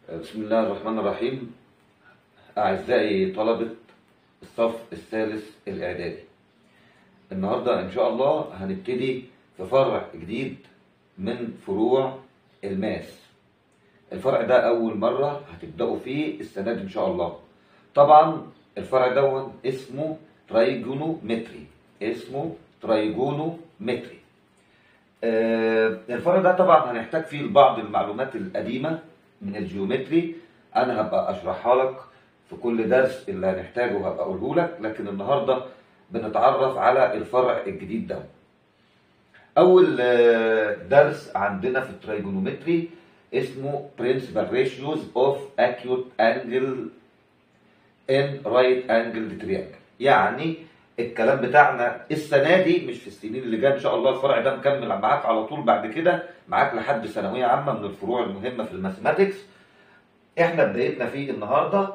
بسم الله الرحمن الرحيم أعزائي طلبة الصف الثالث الإعدادي النهاردة إن شاء الله هنبتدي في فرع جديد من فروع الماس الفرع ده أول مرة هتبدأوا فيه السنة دي إن شاء الله طبعا الفرع ده اسمه ترايجونومتري اسمه ترايجونومتري آه، الفرع ده طبعا هنحتاج فيه بعض المعلومات القديمة من الجيومتري انا هبقى اشرحها لك في كل درس اللي هنحتاجه هبقى اقوله لك لكن النهارده بنتعرف على الفرع الجديد ده اول آه، درس عندنا في الترايجونومتري اسمه principal ratios of acute angle in right angled triangle يعني الكلام بتاعنا السنه دي مش في السنين اللي جايه ان شاء الله الفرع ده مكمل معاك على طول بعد كده معاك لحد ثانويه عامه من الفروع المهمه في الماثيماتكس احنا بدايتنا فيه النهارده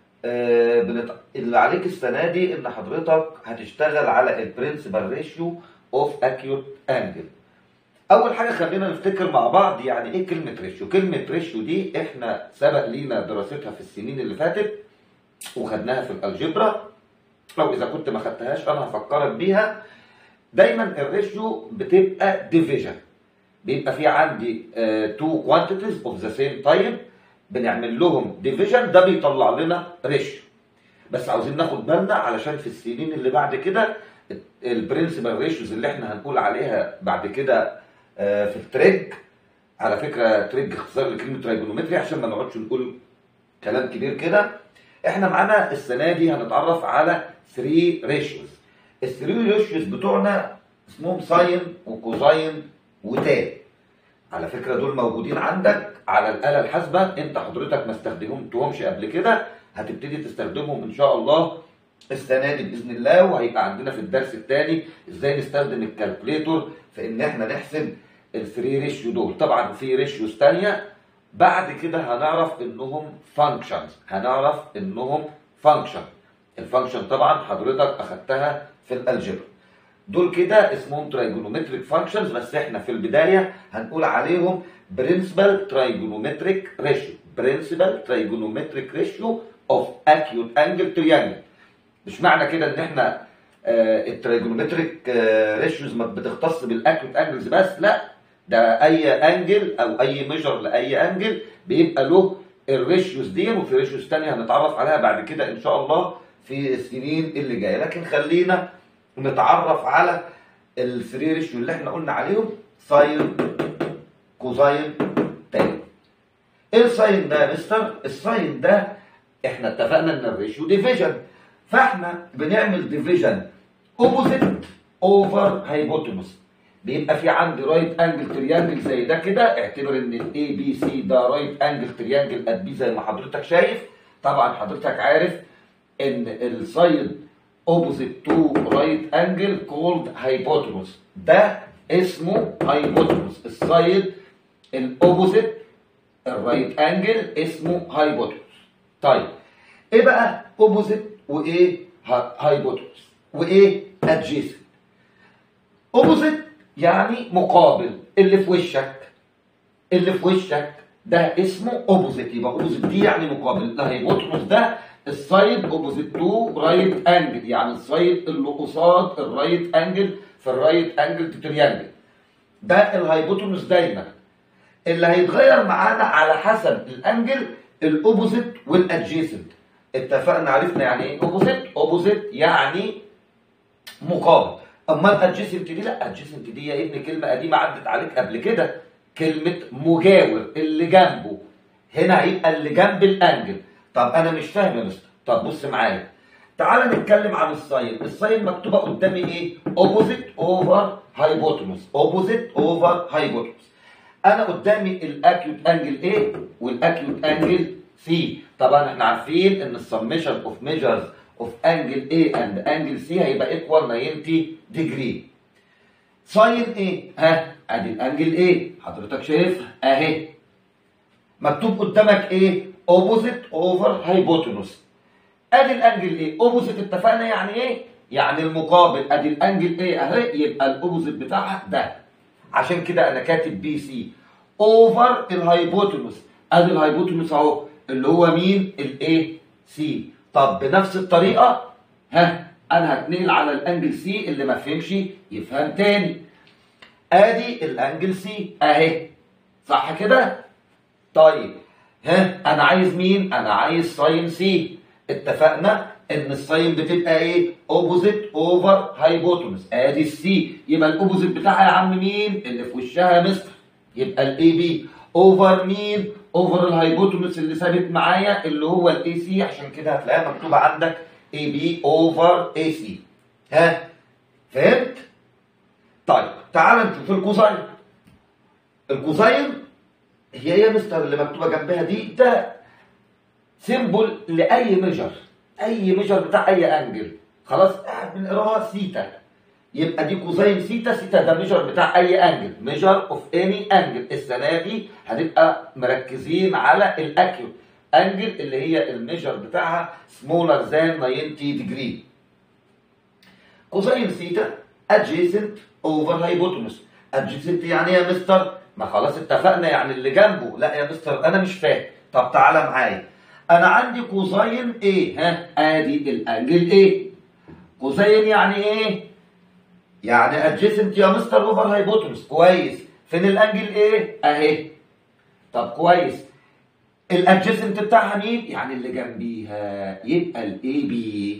آه بنت... اللي عليك السنه دي ان حضرتك هتشتغل على البرنسبل ريشيو اوف اكيوت انجل اول حاجه خلينا نفتكر مع بعض يعني ايه كلمه ريشيو كلمه ريشيو دي احنا سبق لينا دراستها في السنين اللي فاتت وخدناها في الالجبرا لو اذا كنت ما خدتهاش انا هفكرك بيها دايما الريشيو بتبقى ديفيجن بيبقى في عندي تو كوانتيتيز اوف ذا سيم تايب بنعمل لهم ديفيجن ده بيطلع لنا ريشيو بس عاوزين ناخد بالنا علشان في السنين اللي بعد كده البرنسبل ريشيوز اللي احنا هنقول عليها بعد كده آه، في التريج على فكره تريج اختصار لكلمه ترايجونومتري عشان ما نقعدش نقول كلام كبير كده احنا معانا السنه دي هنتعرف على 3 ريشيوز ال 3 ريشيوز بتوعنا اسمهم ساين وكوزاين وتان على فكره دول موجودين عندك على الاله الحاسبه انت حضرتك ما استخدمتهمش قبل كده هتبتدي تستخدمهم ان شاء الله السنه دي باذن الله وهيبقى عندنا في الدرس الثاني ازاي نستخدم الكالكوليتور في ان احنا نحسب ال 3 ريشيو دول طبعا في ريشيوز ثانيه بعد كده هنعرف انهم فانكشنز هنعرف انهم فانكشن الفانكشن طبعا حضرتك اخدتها في الالجبرا دول كده اسمهم ترايجونومتريك فانكشنز بس احنا في البدايه هنقول عليهم برنسبل ترايجونومتريك ريشيو برنسبل ترايجونومتريك ريشيو اوف اكيوت انجل تريانجل مش معنى كده ان احنا آه الترايجونومتريك آه ريشيوز ما بتختص بالاكيوت انجلز بس لا ده اي انجل او اي ميجر لاي انجل بيبقى له الريشيوز دي وفي ريشيوز ثانيه هنتعرف عليها بعد كده ان شاء الله في السنين اللي جايه لكن خلينا نتعرف على الثري ريشيو اللي احنا قلنا عليهم ساين كوزاين تاني ايه الساين ده يا مستر الساين ده احنا اتفقنا ان الريشيو ديفيجن فاحنا بنعمل ديفيجن اوبوزيت اوفر هايبوتنوس بيبقى في عندي رايت انجل تريانجل زي ده كده اعتبر ان الاي بي سي ده رايت انجل تريانجل ات بي زي ما حضرتك شايف طبعا حضرتك عارف ان السايد اوبوزيت تو رايت انجل كولد هايبوتنوس ده اسمه هايبوتنوس السايد الاوبوزيت الرايت انجل اسمه هايبوتنوس طيب ايه بقى اوبوزيت وايه هايبوتنوس وايه ادجيسنت اوبوزيت يعني مقابل اللي في وشك اللي في وشك ده اسمه اوبوزيت يبقى اوبوزيت دي يعني مقابل الهايبوتنوس ده السايد اوبوزيت تو رايت انجل يعني السايد اللي قصاد الرايت انجل في الرايت انجل تريانجل ده الهايبوتنوس دايما اللي هيتغير معانا على حسب الانجل الاوبوزيت والادجيسنت اتفقنا عرفنا يعني ايه اوبوزيت اوبوزيت يعني مقابل امال ادجيسنت دي لا ادجيسنت دي يا ابني كلمه قديمه عدت عليك قبل كده كلمه مجاور اللي جنبه هنا هيبقى اللي جنب الانجل طب انا مش فاهم يا مستر طب بص معايا تعال نتكلم عن الساين الساين مكتوبه قدامي ايه اوبوزيت اوفر هايبوتنوس اوبوزيت اوفر هايبوتنوس انا قدامي الاكيوت انجل A والاكيوت انجل C طبعا احنا عارفين ان السميشن اوف ميجرز اوف انجل A اند انجل C هيبقى ايكوال 90 ديجري ساين ايه ها ادي الانجل A حضرتك شايفها اهي مكتوب قدامك ايه اوبوزيت اوفر هايبوتنوس ادي الانجل ايه اوبوزيت اتفقنا يعني ايه يعني المقابل ادي الانجل ايه اهي يبقى الاوبوزيت بتاعها ده عشان كده انا كاتب بي سي اوفر الهايبوتنوس ادي الهايبوتنس اهو اللي هو مين الاي سي طب بنفس الطريقه ها انا هتنقل على الانجل سي اللي ما فهمش يفهم تاني ادي الانجل سي اهي صح كده طيب ها انا عايز مين انا عايز ساين سي اتفقنا ان الساين بتبقى ايه اوبوزيت اوفر هايبوتنس ادي السي يبقى الاوبوزيت بتاعها يا عم مين اللي في وشها مستر يبقى الاي بي اوفر مين اوفر الهايبوتنس اللي ثابت معايا اللي هو الاي سي عشان كده هتلاقيها مكتوبه عندك اي بي اوفر اي سي ها فهمت طيب تعال نشوف الكوزاين الكوزاين هي ايه يا مستر اللي مكتوبه جنبها دي ده سيمبل لاي ميجر اي ميجر بتاع اي انجل خلاص بنقراها سيتا يبقى دي كوزين سيتا سيتا ده ميجر بتاع اي انجل ميجر اوف اني انجل السنه دي هنبقى مركزين على الاكيو انجل اللي هي الميجر بتاعها سمولر ذان 90 ديجري كوزين سيتا ادجيسنت اوفر هايبوتنس ادجيسنت يعني ايه يا مستر ما خلاص اتفقنا يعني اللي جنبه لا يا مستر انا مش فاهم طب تعالى معايا انا عندي كوزين ايه ها ادي الانجل ايه كوزين يعني ايه يعني ادجيسنت يا مستر اوفر هايبوتنس كويس فين الانجل ايه اهي طب كويس الادجيسنت بتاعها مين يعني اللي جنبيها يبقى الاي بي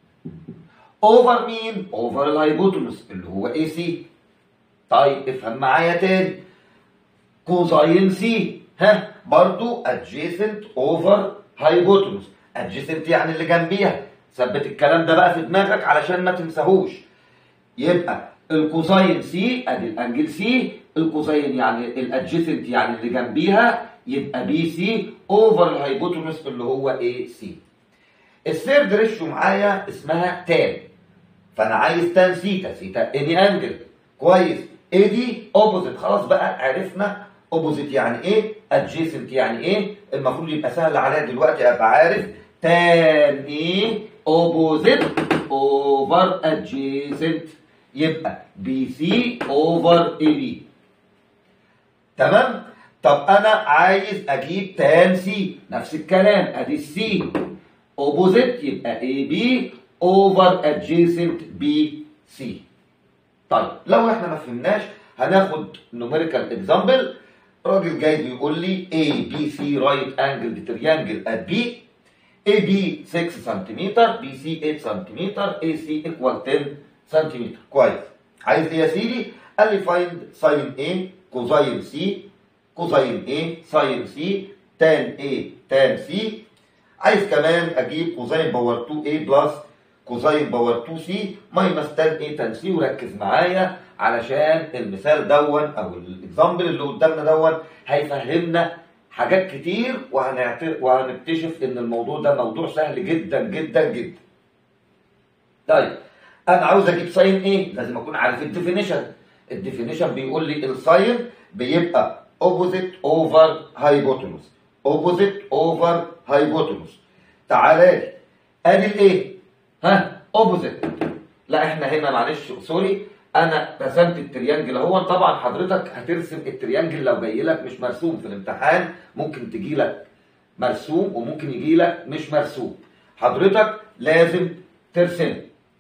اوفر مين اوفر الهايبوتنس اللي هو اي سي طيب افهم معايا تاني كوزين سي ها برضو adjacent over hypotenuse adjacent يعني اللي جنبيها ثبت الكلام ده بقى في دماغك علشان ما تنساهوش يبقى الكوزين سي ادي الانجل سي الكوزين يعني الادجيسنت يعني اللي جنبيها يبقى بي سي اوفر الهايبوتنس اللي هو اي سي الثيرد ريشيو معايا اسمها تان فانا عايز تان سيتا سيتا اني انجل كويس ايه دي اوبوزيت خلاص بقى عرفنا اوبوزيت يعني ايه ادجيسنت يعني ايه المفروض يبقى سهل عليا دلوقتي ابقى عارف تان ايه اوبوزيت اوفر ادجيسنت يبقى بي سي اوفر اي بي تمام طب انا عايز اجيب تان سي نفس الكلام ادي السي اوبوزيت يبقى اي بي اوفر ادجيسنت بي سي طيب لو احنا ما فهمناش هناخد نوميريكال اكزامبل راجل جاي بيقول لي A B C right angled triangle at B AB 6 سنتيمتر BC 8 سنتيمتر AC equal 10 سنتيمتر كويس عايز ايه يا سيدي؟ قال لي find sin A كوزين C كوزين A sin C tan A tan C عايز كمان اجيب كوزين باور 2A بلس كوزين باور 2C ماينس tan A tan C وركز معايا علشان المثال دون او الاكزامبل اللي قدامنا دون هيفهمنا حاجات كتير وهنعتر وهنكتشف ان الموضوع ده موضوع سهل جدا جدا جدا. طيب انا عاوز اجيب ساين ايه؟ لازم اكون عارف الديفينيشن. الديفينيشن بيقول لي الساين بيبقى اوبوزيت اوفر هايبوتنس. اوبوزيت اوفر هايبوتنس. تعالى لي ادي الايه؟ ها؟ اوبوزيت. لا احنا هنا معلش سوري انا رسمت التريانجل اهو طبعا حضرتك هترسم التريانجل لو جاي لك مش مرسوم في الامتحان ممكن تجي لك مرسوم وممكن يجي لك مش مرسوم حضرتك لازم ترسم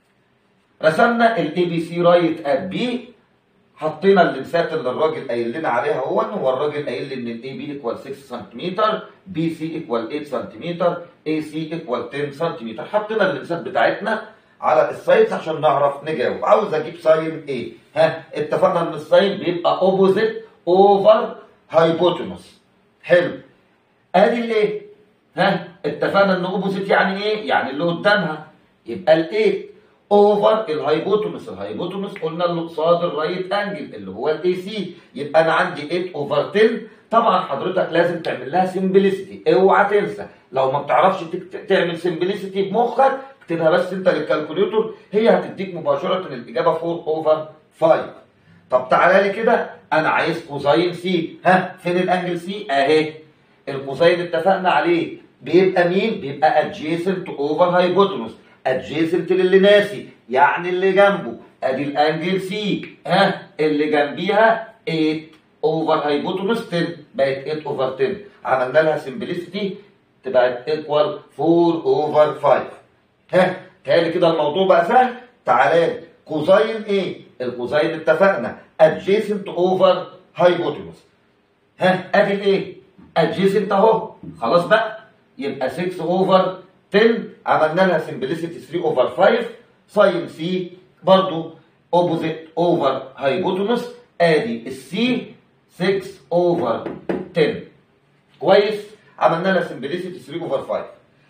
رسمنا الاي بي سي رايت ات بي حطينا اللمسات اللي الراجل قايل لنا عليها هو هو الراجل قايل لي ان الاي بي ايكوال 6 سنتيمتر بي سي ايكوال 8 سنتيمتر اي سي ايكوال 10 سنتيمتر حطينا اللمسات بتاعتنا على الساينس عشان نعرف نجاوب عاوز اجيب ساين ايه ها اتفقنا ان الساين بيبقى اوبوزيت اوفر هايبوتنس حلو ادي الايه ها اتفقنا ان اوبوزيت يعني ايه يعني اللي قدامها يبقى الايه اوفر الهايبوتنس الهايبوتنس قلنا اللي قصاد الرايت انجل اللي هو الاي سي يبقى انا عندي 8 اوفر 10 طبعا حضرتك لازم تعمل لها سمبلسيتي اوعى تنسى لو ما بتعرفش تعمل سمبلسيتي بمخك اكتبها بس انت للكالكوليتور هي هتديك مباشره الاجابه 4 اوفر 5 طب تعالى لي كده انا عايز كوزين سي ها فين الانجل سي اهي الكوزين اتفقنا عليه بيبقى مين بيبقى ادجيسنت اوفر هايبوتنس ادجيسنت للي ناسي يعني اللي جنبه ادي الانجل سي ها اللي جنبيها 8 اوفر هايبوتنس 10 بقت 8 اوفر 10 عملنا لها سمبلسيتي تبقى ايكوال 4 اوفر 5 ها تاني كده الموضوع بقى سهل تعالى كوزاين ايه الكوزاين اتفقنا adjacent اوفر هايبوتنس ها ادي الايه adjacent اهو خلاص بقى يبقى 6 اوفر 10 عملنا لها سمبلسيتي 3 اوفر 5 ساين سي برضو اوبوزيت اوفر هايبوتنس ادي السي 6 اوفر 10 كويس عملنا لها سمبلسيتي 3 اوفر 5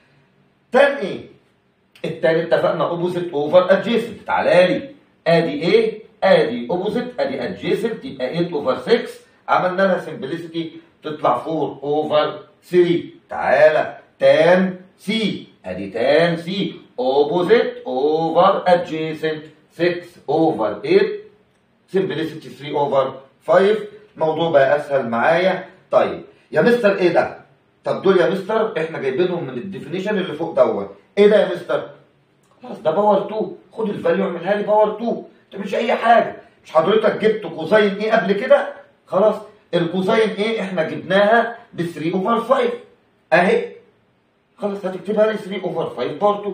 تان ايه التاني اتفقنا اوبوزيت اوفر ادجيسنت تعالى لي ادي ايه ادي اوبوزيت ادي ادجيسنت يبقى 8 اوفر 6 عملنا لها سمبلسيتي تطلع 4 اوفر 3 تعالى تان سي ادي تان سي اوبوزيت اوفر ادجيسنت 6 اوفر 8 سمبلسيتي 3 اوفر 5 الموضوع بقى اسهل معايا طيب يا مستر ايه ده طب دول يا مستر احنا جايبينهم من الديفينيشن اللي فوق دوت ايه ده يا مستر خلاص ده باور 2 خد الفاليو اعملها لي باور 2 انت مش اي حاجه مش حضرتك جبت كوزاين ايه قبل كده خلاص الكوزاين ايه احنا جبناها ب 3 اوفر 5 اهي خلاص هتكتبها لي 3 اوفر 5 برضه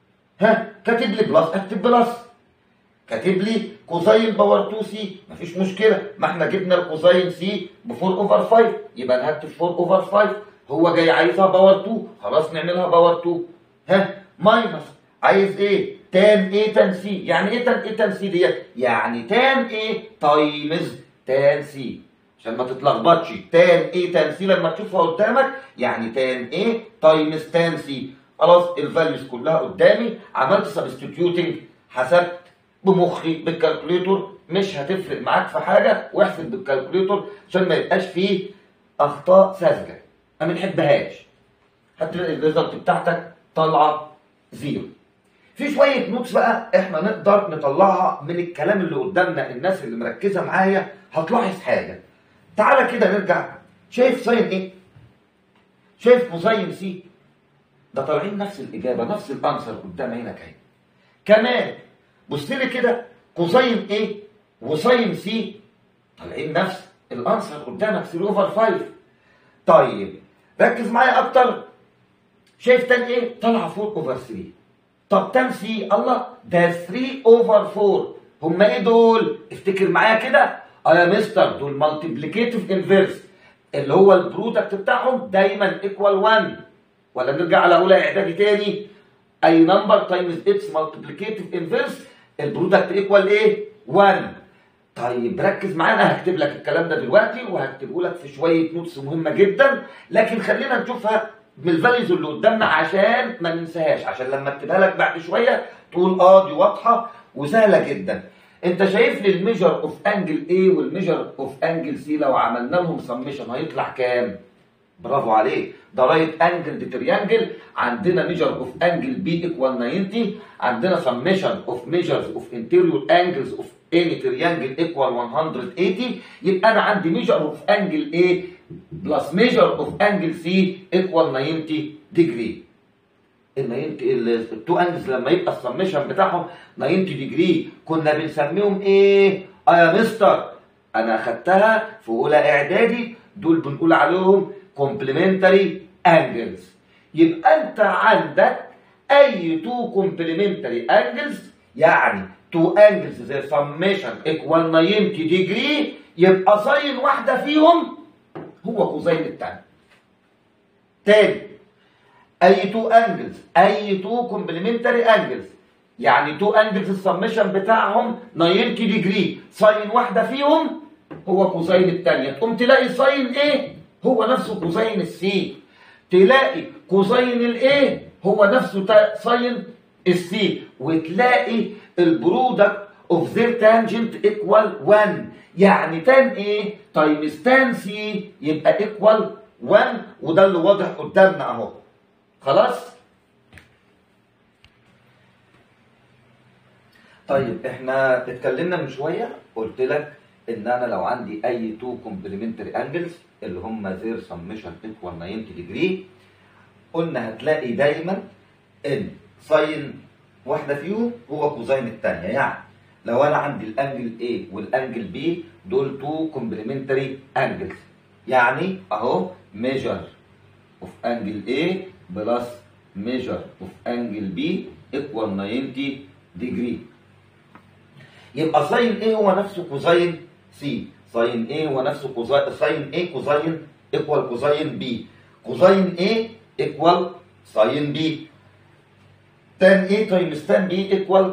ها كاتب لي بلس اكتب بلس كاتب لي كوزاين باور 2 سي مفيش مشكله ما احنا جبنا الكوزاين سي ب 4 اوفر 5 يبقى انا هكتب 4 اوفر 5 هو جاي عايزها باور 2 خلاص نعملها باور 2 ها ماينس عايز ايه تان ايه تان سي يعني ايه تان ايه تان سي ديت يعني تان ايه تايمز تان سي عشان ما تتلخبطش تان ايه تان سي لما تشوفها قدامك يعني تان ايه تايمز تان سي خلاص الفاليوز كلها قدامي عملت سبستيتيوتنج حسبت بمخي بالكالكوليتور مش هتفرق معاك في حاجه واحسب بالكالكوليتور عشان ما يبقاش فيه اخطاء ساذجه ما بنحبهاش هتلاقي الريزلت بتاعتك طالعه زيرو في شويه نوتس بقى احنا نقدر نطلعها من الكلام اللي قدامنا الناس اللي مركزه معايا هتلاحظ حاجه تعالى كده نرجع شايف ساين ايه شايف كوساين سي ده طالعين نفس الاجابه نفس الانسر قدام عينك اهي كمان بص لي كده كوساين ايه وساين سي طالعين نفس الانسر قدامك 3 اوفر 5 طيب ركز معايا اكتر شايف تان ايه طلع 4 اوفر 3 طب تان سي الله ده 3 اوفر 4 هما ايه دول افتكر معايا كده اه يا مستر دول مالتيبليكيتيف انفيرس اللي هو البرودكت بتاعهم دايما ايكوال 1 ولا نرجع على اولى اعدادي تاني اي نمبر تايمز اتس مالتيبليكيتيف انفيرس البرودكت ايكوال ايه 1 طيب ركز معانا انا هكتب لك الكلام ده دلوقتي وهكتبه لك في شويه نوتس مهمه جدا لكن خلينا نشوفها من الفاليوز اللي قدامنا عشان ما ننساهاش عشان لما اكتبها لك بعد شويه تقول اه دي واضحه وسهله جدا انت شايف لي الميجر اوف انجل A والميجر اوف انجل C لو عملنا لهم سميشن هيطلع كام؟ برافو عليك ده رايت انجل تريانجل عندنا ميجر اوف انجل بي ايكوال 90 عندنا سميشن اوف ميجرز اوف انتيريور انجلز اوف اني تريانجل ايكوال 180 يبقى انا عندي ميجر اوف انجل A بلس ميجر اوف انجل C ايكوال 90 ديجري ال 90 التو انجلز لما يبقى السميشن بتاعهم 90 ديجري كنا بنسميهم ايه؟ اه يا مستر انا اخدتها في اولى اعدادي دول بنقول عليهم كومبلمنتري انجلز يبقى انت عندك اي تو كومبلمنتري انجلز يعني تو انجلز زي سميشن ايكوال 90 ديجري يبقى ساين واحده فيهم هو كوزين الثاني تاني اي تو انجلز اي تو كومبلمنتري انجلز يعني تو انجلز السميشن بتاعهم 90 ديجري ساين واحده فيهم هو كوزين الثانيه تقوم تلاقي ساين ايه هو نفسه كوزين السي تلاقي كوزين الايه هو نفسه ساين السي وتلاقي البرودكت اوف ذير تانجنت ايكوال 1 يعني تان ايه تايمز تان سي يبقى ايكوال 1 وده اللي واضح قدامنا اهو خلاص طيب احنا اتكلمنا من شويه قلت لك ان انا لو عندي اي تو كومبلمنتري انجلز اللي هم زير سميشن ايكوال 90 ديجري قلنا هتلاقي دايما ان ساين واحده فيهم هو كوزين الثانيه يعني لو انا عندي الانجل A والانجل B دول تو كومبلمنتري انجلز يعني اهو ميجر اوف انجل A بلس ميجر اوف انجل B ايكوال 90 ديجري يبقى ساين A هو نفسه كوزين C ساين A هو نفسه كوزين ساين A كوزين ايكوال كوزين B كوزين A ايكوال ساين B تان A تايمز تان B ايكوال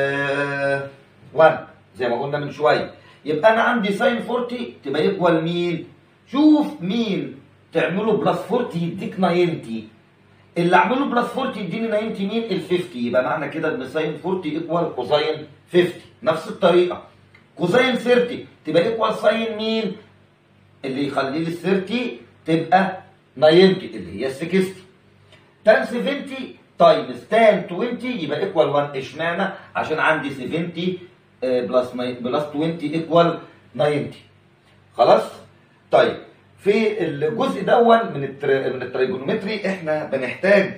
1 زي ما قلنا من شويه يبقى انا عندي ساين 40 تبقى ايكوال مين شوف مين تعمله بلس 40 يديك 90 اللي اعمله بلس 40 يديني 90 مين ال 50 يبقى معنى كده ان ساين 40 ايكوال كوزين 50 نفس الطريقه كوزين 30 تبقى ايكوال ساين مين اللي يخلي لي ال 30 تبقى 90 اللي هي 60 تان 70 تايمز تان 20 يبقى ايكوال 1 اشمعنى عشان عندي 70 بلس بلس 20 ايكوال 90 خلاص طيب في الجزء دون من التر... من التريجونومتري احنا بنحتاج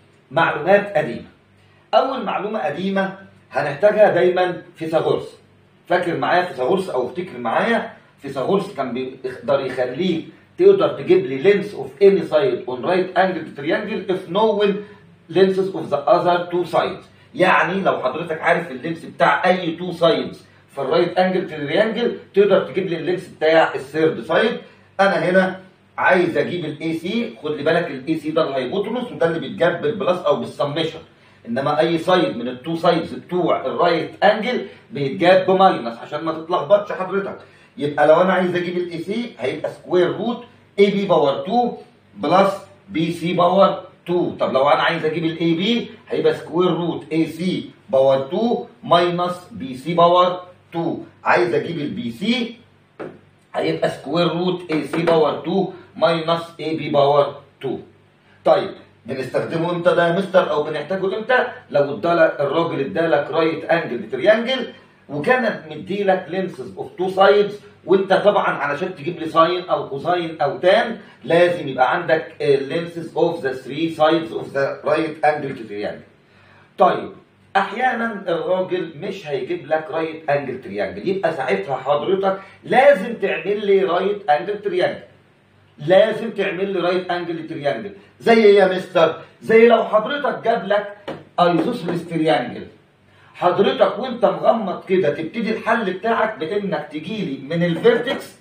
معلومات قديمه اول معلومه قديمه هنحتاجها دايما فيثاغورس فاكر معايا فيثاغورس او افتكر معايا فيثاغورس كان بيقدر يخليك تقدر تجيب لي لينس اوف اني سايد اون رايت انجل تريانجل اف نوين lenses اوف ذا اذر تو سايدز يعني لو حضرتك عارف اللينس بتاع اي تو سايدز في الرايت انجل تريانجل تقدر تجيب لي اللينس بتاع الثيرد سايد انا هنا عايز اجيب الاي سي خد لي بالك الاي سي ده الهايبوتنس وده اللي بيتجاب بالبلس او بالسمشن انما اي سايد من التو سايدز بتوع الرايت انجل بيتجاب بماينس عشان ما تتلخبطش حضرتك يبقى لو انا عايز اجيب الاي سي هيبقى سكوير روت اي بي باور 2 بلس بي سي باور 2 طب لو انا عايز اجيب الاي بي هيبقى سكوير روت اي سي باور 2 ماينس بي سي باور 2 عايز اجيب البي سي هيبقى سكوير روت اي سي باور 2 ماينس اي بي باور 2 طيب بنستخدمه امتى ده يا مستر او بنحتاجه امتى لو ادالك الراجل ادالك رايت انجل تريانجل وكان مديلك لينسز اوف تو سايدز وانت طبعا علشان تجيب لي ساين او كوساين او تان لازم يبقى عندك لينسز اوف ذا 3 سايدز اوف ذا رايت انجل تريانجل طيب احيانا الراجل مش هيجيب لك رايت انجل تريانجل يبقى ساعتها حضرتك لازم تعمل لي رايت انجل تريانجل لازم تعمل لي رايت انجل تريانجل زي ايه يا مستر زي لو حضرتك جاب لك ايزوسلس تريانجل حضرتك وانت مغمض كده تبتدي الحل بتاعك بانك تجي لي من الفيرتكس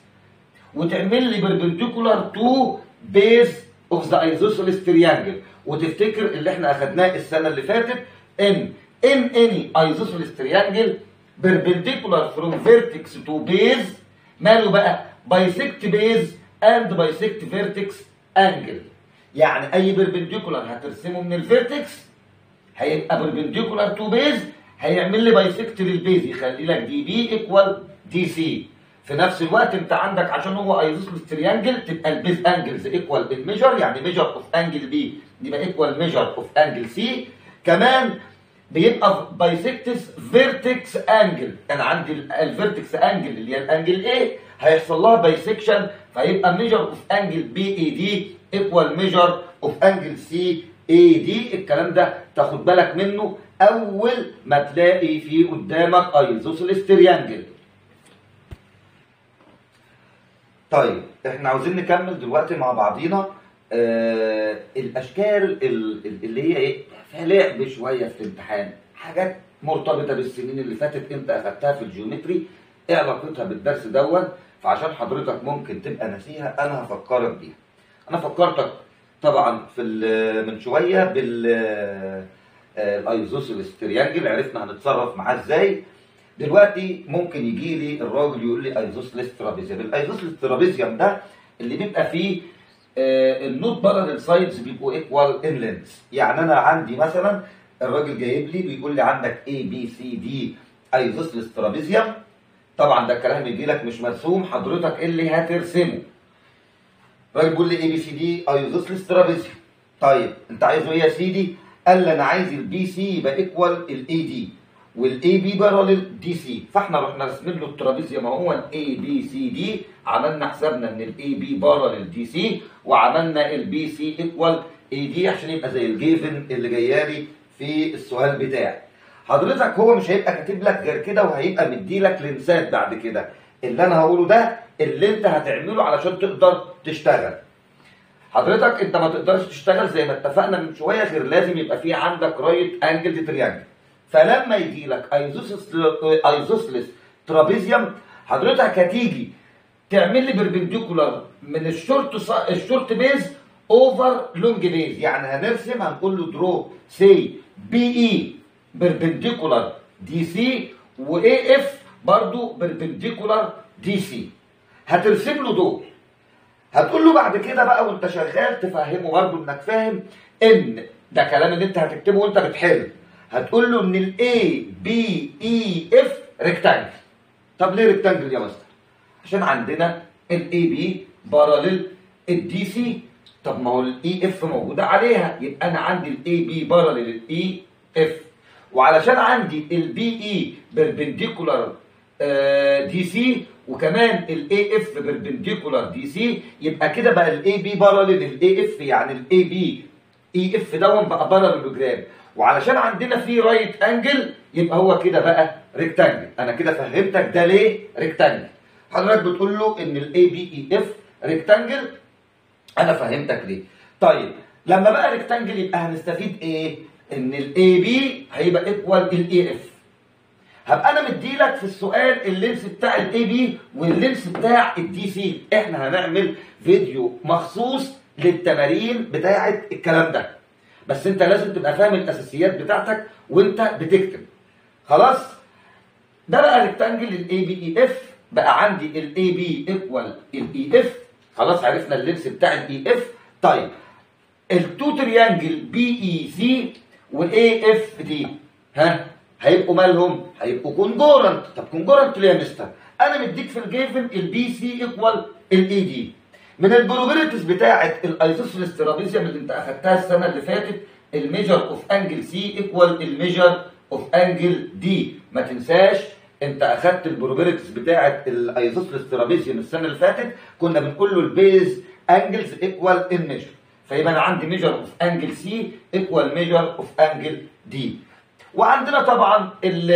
وتعمل لي بربنديكولار تو بيز اوف ذا ايزوسلس تريانجل وتفتكر اللي احنا اخدناه السنه اللي فاتت ان in any isosceles triangle perpendicular from vertex to base ماله بقى bisect base and bisect vertex angle يعني اي perpendicular هترسمه من الفيرتكس هيبقى perpendicular to base هيعمل لي bisect للبيز يخلي لك دي بي ايكوال دي سي في نفس الوقت انت عندك عشان هو ايزوسلس تريانجل تبقى البيز انجلز ايكوال الميجر يعني ميجر اوف انجل بي يبقى ايكوال ميجر اوف انجل سي كمان بيبقى بايسكتس فيرتكس انجل انا عندي الفيرتكس انجل اللي هي الانجل A هيحصل لها بايسكشن فهيبقى ميجر اوف انجل بي اي دي ايكوال ميجر اوف انجل سي اي دي الكلام ده تاخد بالك منه اول ما تلاقي في قدامك ايزوسيلس تريانجل طيب احنا عاوزين نكمل دلوقتي مع بعضينا آه الاشكال اللي هي ايه فيها لعب شويه في الامتحان حاجات مرتبطه بالسنين اللي فاتت انت اخدتها في الجيومتري ايه علاقتها بالدرس دون فعشان حضرتك ممكن تبقى ناسيها انا هفكرك بيها انا فكرتك طبعا في من شويه بال الايزوسيلس تريانجل عرفنا هنتصرف معاه ازاي دلوقتي ممكن يجي لي الراجل يقول لي ايزوسيلس ترابيزيوم الايزوسيلس ترابيزيوم ده اللي بيبقى فيه النوت بارالل سايدز بيبقوا ايكوال ان لينث يعني انا عندي مثلا الراجل جايب لي بيقول لي عندك اي بي سي دي ايزوسلس ترابيزيوم طبعا ده الكلام يجي لك مش مرسوم حضرتك اللي هترسمه الراجل بيقول لي اي بي سي دي ايزوسلس ترابيزيوم طيب انت عايزه ايه يا سيدي قال لي انا عايز البي سي يبقى ايكوال الاي دي والاي بي بارالل دي سي فاحنا رحنا راسمين له الترابيزيوم اهو الاي بي سي دي عملنا حسابنا ان الاي بي بارالل دي سي وعملنا البي سي ايكوال اي دي عشان يبقى زي الجيفن اللي جايالي في السؤال بتاعي حضرتك هو مش هيبقى كاتب لك غير كده وهيبقى مدي لك لنسات بعد كده اللي انا هقوله ده اللي انت هتعمله علشان تقدر تشتغل حضرتك انت ما تقدرش تشتغل زي ما اتفقنا من شويه غير لازم يبقى في عندك رايت انجل تريانجل فلما يجي لك ايزوسلس ايزوسلس ترابيزيوم حضرتك هتيجي تعمل لي بربنديكولار من الشورت ص- الشورت بيز اوفر لونج بيز يعني هنرسم هنقول له درو سي بي اي بربنديكولار دي سي واي اف برضو بربنديكولار دي سي هترسم له دول هتقول له بعد كده بقى وانت شغال تفهمه برضه انك فاهم ان ده كلام اللي انت هتكتبه وانت بتحل هتقول له ان الاي بي اي اف ريكتانجل طب ليه ريكتانجل يا مستر عشان عندنا الاي بي باراليل الدي سي طب ما هو الاي اف موجوده عليها يبقى انا عندي الاي بي باراليل الاي اف وعلشان عندي البي اي بيربنديكولار دي سي وكمان الاي اف بيربنديكولار دي سي يبقى كده بقى الاي بي باراليل الاي اف يعني الاي بي اي اف دون بقى باراليلوجرام وعلشان عندنا في رايت انجل يبقى هو كده بقى ريكتانجل انا كده فهمتك ده ليه ريكتانجل حضرتك بتقول له ان الاي بي اي اف ريكتانجل انا فهمتك ليه طيب لما بقى ريكتانجل يبقى هنستفيد ايه ان الاي بي هيبقى ايكوال الاي اف هبقى انا مديلك في السؤال اللينس بتاع الاي بي واللينس بتاع الدي سي احنا هنعمل فيديو مخصوص للتمارين بتاعه الكلام ده بس انت لازم تبقى فاهم الاساسيات بتاعتك وانت بتكتب خلاص ده بقى ريكتانجل الاي بي اي اف بقى عندي الاي بي ايكوال الاي اف خلاص عرفنا اللينس بتاع الاي اف طيب التو تريانجل بي اي سي والاي اف دي ها هيبقوا مالهم هيبقوا كونجورنت طب كونجورنت ليه يا مستر انا مديك في الجيفن البي سي ايكوال الاي دي من البروبابيلتيز بتاعه الايزوسيلس ترابيزيوم اللي انت اخدتها السنه اللي فاتت الميجر اوف انجل سي ايكوال الميجر اوف انجل دي ما تنساش انت اخدت البروبابيلتيز بتاعه الايزوسيلس ترابيزيوم السنه اللي فاتت كنا بنقول له البيز انجلز ايكوال الميجر فيبقى انا عندي ميجر اوف انجل سي ايكوال ميجر اوف انجل دي وعندنا طبعا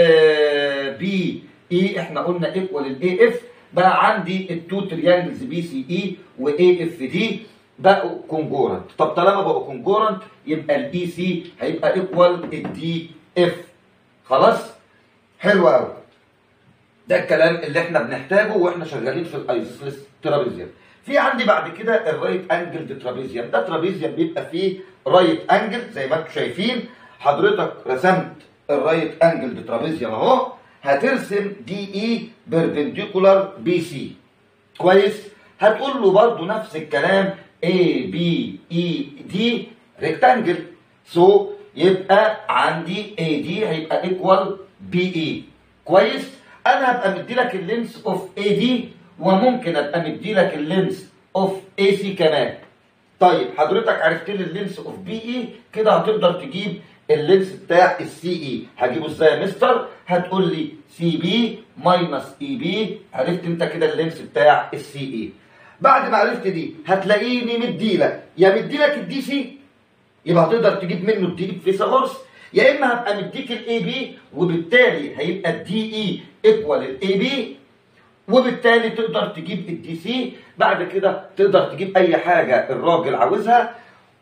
البي اي احنا قلنا ايكوال الاي اف بقى عندي التو تريانجلز بي سي اي واي اف دي بقوا كونجورنت طب طالما بقوا كونجورنت يبقى الاي سي هيبقى ايكوال الدي اف خلاص حلو قوي ده الكلام اللي احنا بنحتاجه واحنا شغالين في الايزوسلس ترابيزيوم في عندي بعد كده الرايت انجل ترابيزيوم ده ترابيزيوم بيبقى فيه رايت انجل زي ما انتم شايفين حضرتك رسمت الرايت انجل ترابيزيوم اهو هترسم دي اي بيربنديكولار بي سي كويس هتقول له برضو نفس الكلام اي بي اي دي ريكتانجل سو يبقى عندي اي دي هيبقى ايكوال بي اي كويس انا هبقى مديلك اللينس اوف اي دي وممكن ابقى مديلك اللينس اوف اي سي كمان طيب حضرتك عرفت لي اللينس اوف بي اي كده هتقدر تجيب اللينس بتاع السي اي هجيبه ازاي يا مستر هتقول لي سي بي ماينس اي بي عرفت انت كده اللينس بتاع السي اي بعد ما عرفت دي هتلاقيني مديلك يا مديلك الدي سي يبقى هتقدر تجيب منه الدي فيثاغورس يا اما هبقى مديك الاي بي وبالتالي هيبقى الدي اي ايكوال الاي بي وبالتالي تقدر تجيب الدي سي بعد كده تقدر تجيب اي حاجه الراجل عاوزها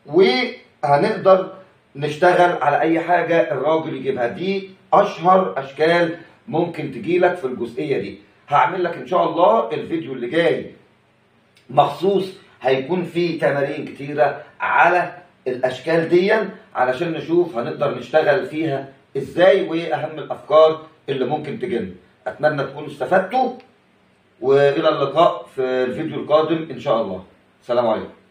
وهنقدر نشتغل على اي حاجه الراجل يجيبها دي اشهر اشكال ممكن تجيلك في الجزئيه دي هعمل لك ان شاء الله الفيديو اللي جاي مخصوص هيكون فيه تمارين كتيره على الاشكال دي علشان نشوف هنقدر نشتغل فيها ازاي وايه اهم الافكار اللي ممكن تجيلنا اتمنى تكونوا استفدتوا والى اللقاء في الفيديو القادم ان شاء الله سلام عليكم